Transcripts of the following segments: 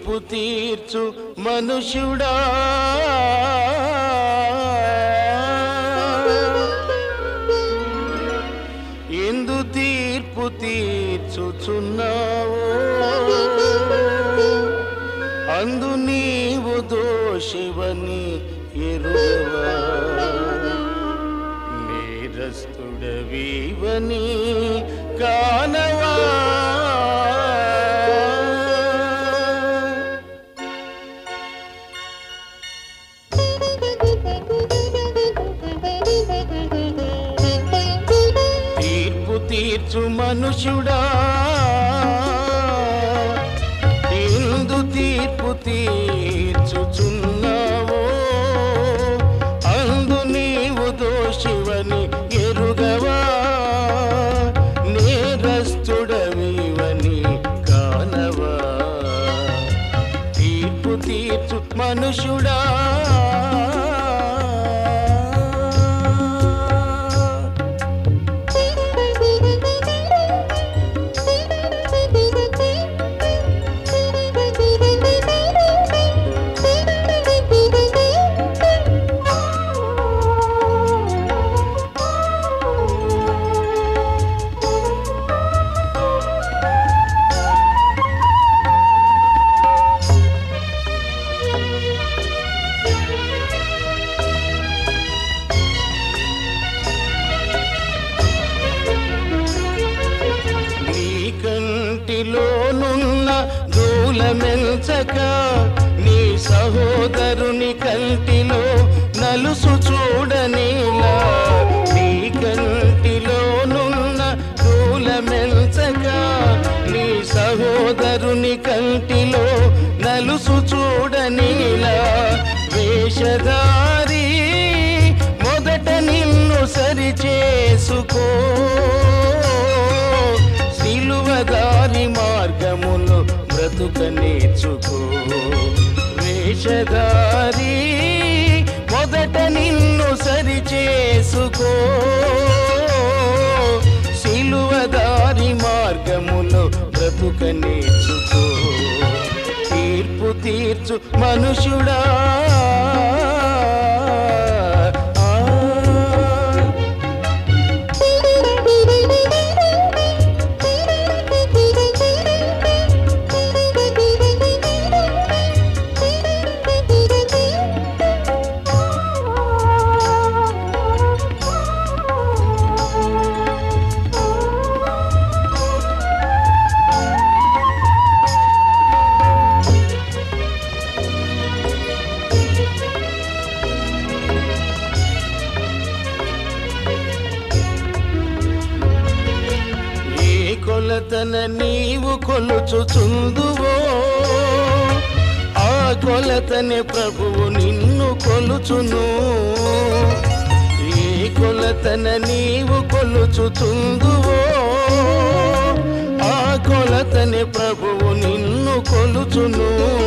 తీర్పు తీర్చు మనుషుడా ఎందు తీర్పు తీర్చుచున్నావో అందు నీవు దోషివని ఎరువా నేరస్తుడవీవని కానవా తీర్పు తీర్చు మనుషుడా ఎందు తీర్పు తీర్చుచున్నావో అందు నీవు దోషివని ఎరుగవా నేరస్తుడవివని కానవా తీర్పు తీర్చు మనుషుడా నీ కంటిలోనున్న దూలమెంచక నీ సహోదరుని కంటిలో నలుసు చూడనేలా నీ కంటిలోనున్న దూలమెంచక నీ సహోదరుని కంటిలో నలుసు చూడనేలా వేషధారి మొదట నిన్ను సరి చేసుకో సిలువదారి మార్గములు బ్రతుక నేర్చుకో వేషధారి మొదట నిన్ను సరి చేసుకో సిలువదారి మార్గములు బ్రతుక నేర్చుకో తీర్పు తీర్చు మనుషుడా ఆ. ఏ కొలతన నీవు కొలుచుచుందువో ఆ కొలతనే ప్రభువు నిన్ను కొలుచును ఏ కొలతన నీవు కొలుచుచుందువో ఆ కొలతనే ప్రభువు నిన్ను కొలుచును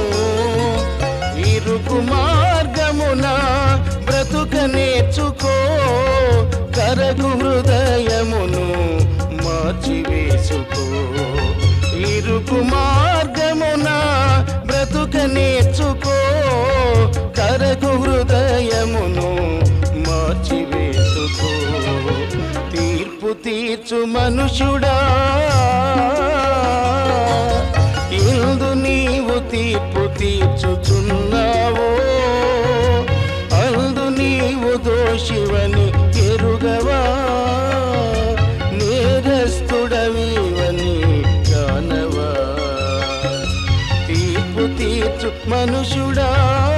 ఇరుకు మార్గమున బ్రతుక నేర్చుకో కరగు హృదయమును మార్చివేసుకో ఇరుకు మార్గమున బ్రతుక నేర్చుకో కరగు హృదయమును మార్చివేసుకో తీర్పు తీర్చు మనుషుడా ఇందు నీవు తీర్పు తీర్చుచున్నావో అందు నీవు దోషివని ఎరుగవా నేరస్తుడవివని కానవా తీర్పు తీర్చు మనుషుడా